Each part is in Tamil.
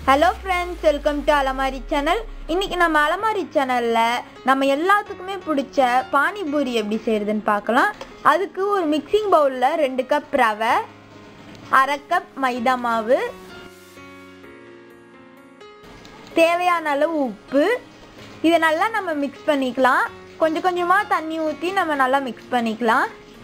hello friends welcome to Alamari channel இன்னைக்கு நம்ம அலமாரி சேனலில் நம்ம எல்லாத்துக்குமே பிடிச்ச பானிபூரி எப்படி செய்கிறதுன்னு பார்க்கலாம் அதுக்கு ஒரு மிக்சிங் பவுலில் ரெண்டு கப் ரவை அரை கப் மைதா மாவு தேவையான அளவு உப்பு இதை நல்லா நம்ம மிக்ஸ் பண்ணிக்கலாம் கொஞ்சம் கொஞ்சமாக தண்ணி ஊற்றி நம்ம நல்லா மிக்ஸ் பண்ணிக்கலாம்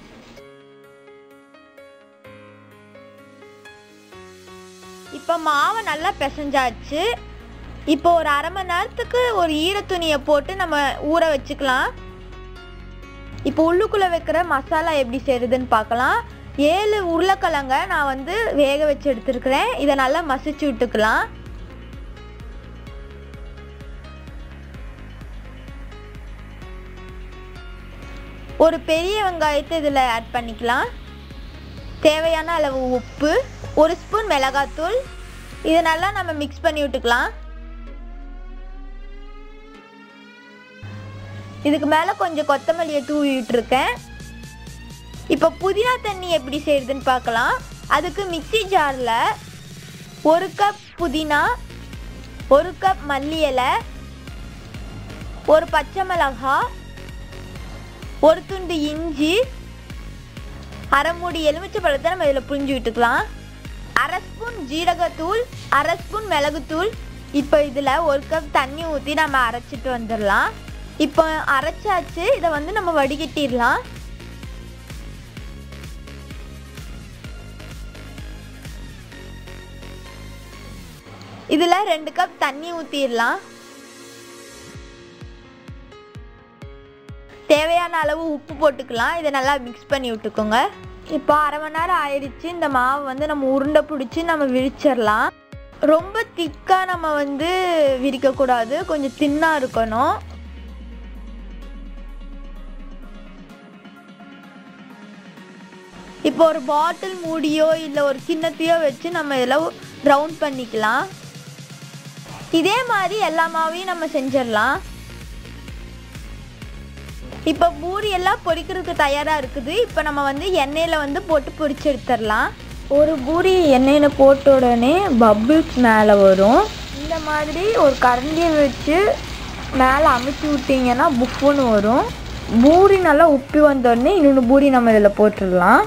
இப்போ மாவை நல்லா பிசைஞ்சாச்சு இப்போ ஒரு அரை மணி நேரத்துக்கு ஒரு ஈர துணியை போட்டு நம்ம ஊற வச்சுக்கலாம் இப்போ உள்ளுக்குள்ளே வைக்கிற மசாலா எப்படி செய்கிறதுன்னு பார்க்கலாம் ஏழு உருளைக்கிழங்க நான் வந்து வேக வச்சு எடுத்துருக்கிறேன் இதை நல்லா மசிச்சு விட்டுக்கலாம் ஒரு பெரிய வெங்காயத்தை இதில் ஆட் பண்ணிக்கலாம் தேவையான அளவு உப்பு ஒரு ஸ்பூன் மிளகாத்தூள் இதை நல்லா நம்ம மிக்ஸ் பண்ணி விட்டுக்கலாம் இதுக்கு மேலே கொஞ்சம் கொத்தமல்லியை தூவி விட்டுருக்கேன் இப்போ புதினா தண்ணி எப்படி செய்யறதுன்னு பார்க்கலாம் அதுக்கு மிக்சி ஜாரில் ஒரு கப் புதினா ஒரு கப் மல்லி இலை ஒரு பச்சை மிளகாய் ஒரு துண்டு இஞ்சி அரை மூடி எலுமிச்சை பழத்தை நம்ம இதில் புரிஞ்சு விட்டுக்கலாம் அரை ஸ்பூன் ஜீரகத்தூள் அரை ஸ்பூன் மிளகுத்தூள் இப்போ இதில் ஒரு கப் தண்ணி ஊற்றி நம்ம அரைச்சிட்டு வந்துடலாம் இப்போ அரைச்சாச்சு இதை வந்து நம்ம வடிகட்டிடலாம் இதில் ரெண்டு கப் தண்ணி ஊற்றிடலாம் தேவையான அளவு உப்பு போட்டுக்கலாம் இதை நல்லா மிக்ஸ் பண்ணி விட்டுக்கோங்க இப்போ அரை மணி நேரம் ஆயிடுச்சு இந்த மாவு வந்து நம்ம உருண்டை பிடிச்சி நம்ம விரிச்சிடலாம் ரொம்ப திக்காக நம்ம வந்து விரிக்கக்கூடாது கொஞ்சம் தின்னாக இருக்கணும் இப்போ ஒரு பாட்டில் மூடியோ இல்லை ஒரு கிண்ணத்தையோ வச்சு நம்ம இதில் ரவுண்ட் பண்ணிக்கலாம் இதே மாதிரி எல்லா மாவையும் நம்ம செஞ்சிடலாம் இப்போ பூரி எல்லாம் பொரிக்கிறதுக்கு தயாராக இருக்குது இப்போ நம்ம வந்து எண்ணெயில் வந்து போட்டு பொரிச்சு எடுத்துடலாம் ஒரு பூரி எண்ணெயில் போட்ட உடனே பபிள்ஸ் மேலே வரும் இந்த மாதிரி ஒரு கரண்டியை வச்சு மேலே அமுத்தி விட்டிங்கன்னா புஃப்னு வரும் பூரி நல்லா உப்பி வந்தோடனே இன்னொன்று பூரி நம்ம இதில் போட்டுடலாம்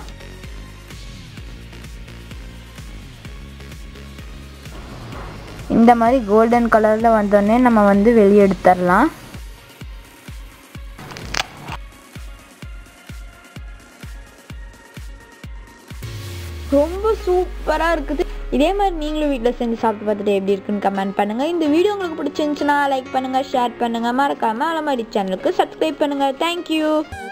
இந்த மாதிரி கோல்டன் கலரில் வந்தோடனே நம்ம வந்து வெளியே எடுத்துடலாம் ரொம்ப சூப்பராக இருக்குது இதே மாதிரி நீங்களும் வீட்டில் செஞ்சு சாப்பிட்டு பார்த்துட்டு எப்படி இருக்குன்னு கமெண்ட் பண்ணுங்கள் இந்த வீடியோ உங்களுக்கு பிடிச்சிருந்துச்சுன்னா லைக் பண்ணுங்கள் ஷேர் பண்ணுங்கள் மறக்காமல் அலமாரி சேனலுக்கு சப்ஸ்கிரைப் பண்ணுங்கள் தேங்க்யூ